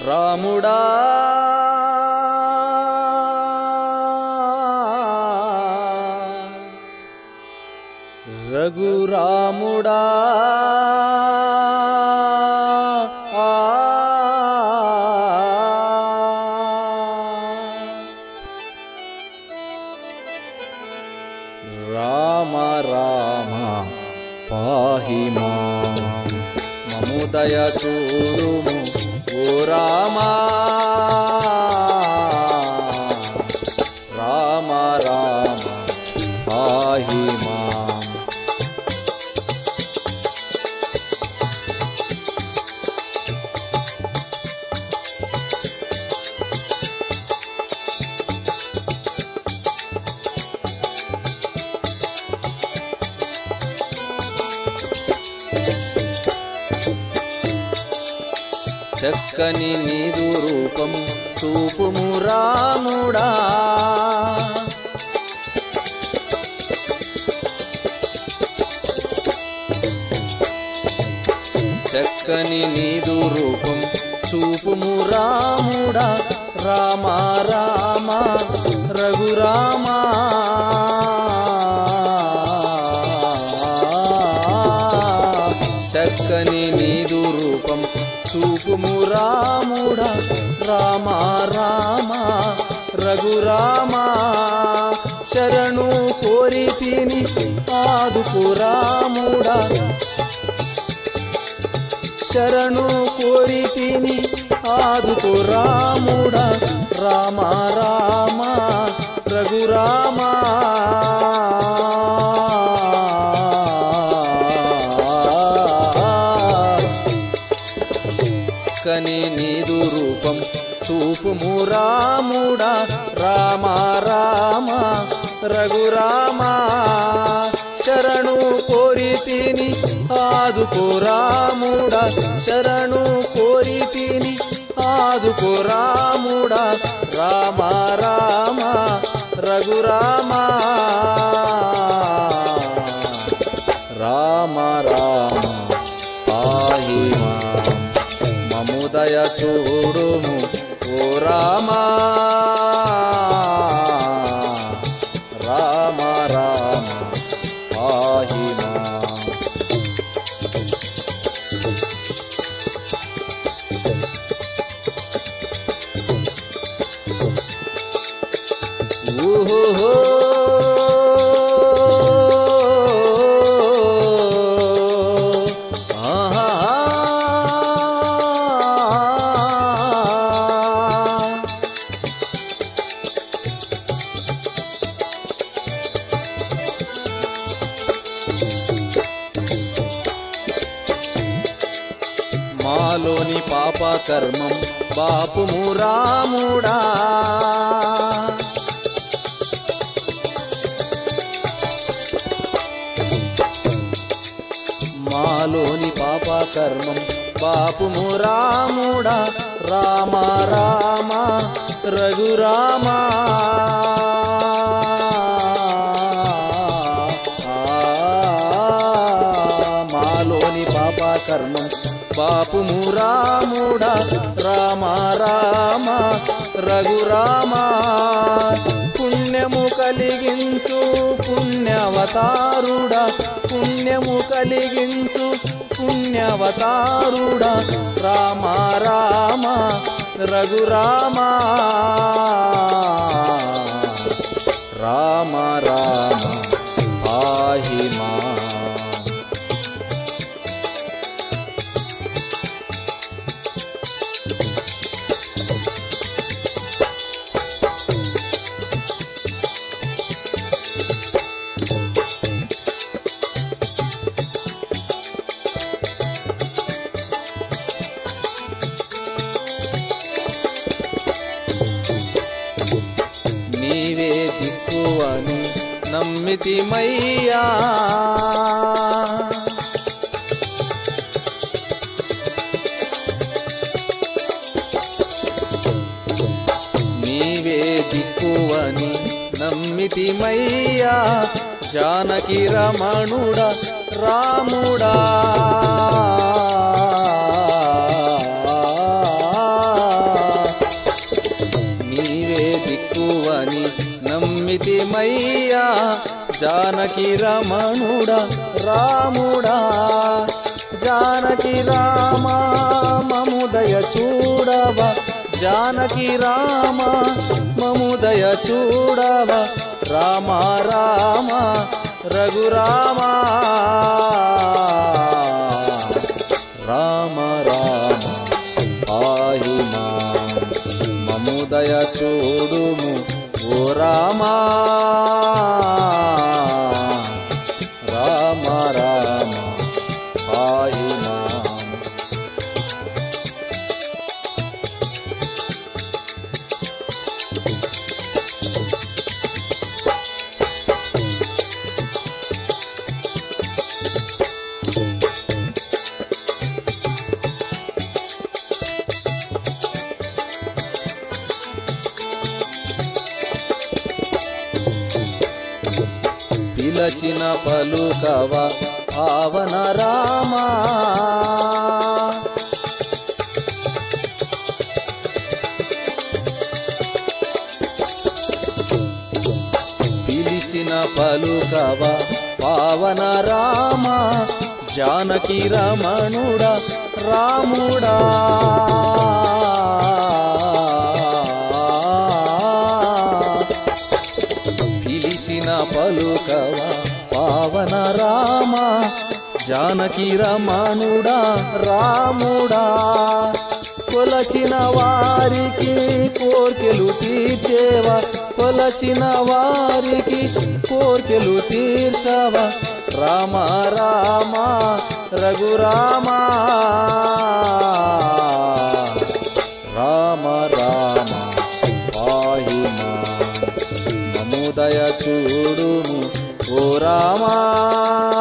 రాముడా రఘురాముడా ఆ. రామ రామ పాహి మాం మముదయ చూడుము ఓ రామా రామ రామ పాహి మాం చక్కని నీదు రూపం చూపుము రాముడా చక్కని నీదు రూపం చూపుము రాముడా రామ రామ రఘురామా చక్కని నీదు రూపం చూపుము రాముడా రామ రామ రఘురామ శరణు కోరి తిని ఆదుకు రాముడా శరణు కోరి తిని ఆదుకు రాముడా రామ రామ రఘురామ కని నీదు రూపం చూపుము రాముడా రామ రామ రఘురామ శరణు కోరి తిని ఆదుకో రాముడా శరణు కోరి తిని ఆదుకో రాముడా రామ రామ రఘురామ రామ రామ పాహి మాం మముదయ చూడుము ఓ రామా రామ రామ పాహి మాం ఊహో మాలోని పాప కర్మం బాపుము రాముడా మాలోని పాప కర్మం బాపుము రాముడా రామ రామ రఘురామ మాలోని పాప కర్మం బాపుము రాముడా రామ రామ రఘురామ పుణ్యము కలిగించు పుణ్యవతారుడా పుణ్యము కలిగించు పుణ్యవతారుడా రామ రామ రఘురామ రామ రామ పాహి మా నీవే దిక్కువని నమ్మితిమయ్యా నీవే దిక్కువని నమ్మితిమయ్యా జానకి రమణుడా రాముడా జానకి రమణుడా రాముడా జానకి రామ మముదయ చూడవ జానకి రామ మముదయ చూడవ రామ రామ రఘురామ రామ రామ పాహి మముదయ చూడుము ఓ రామా రామ రామ పాహి మాం పిలచిన పలుకవ పావన రామా పిలిచిన పలుకవ పావన రామ జానకి రమణుడా రాముడా పిలిచిన పలుకవ పావన రామ జానకి రమణుడా రాముడా కొలచిన వారికి కోర్కెలు తీర్చేవా కొలచిన వారికి కోర్కెలు తీర్చవా రామ రామ రఘురామ రామ రామ పాహి మాం మముదయ చూడుము ఓ రామా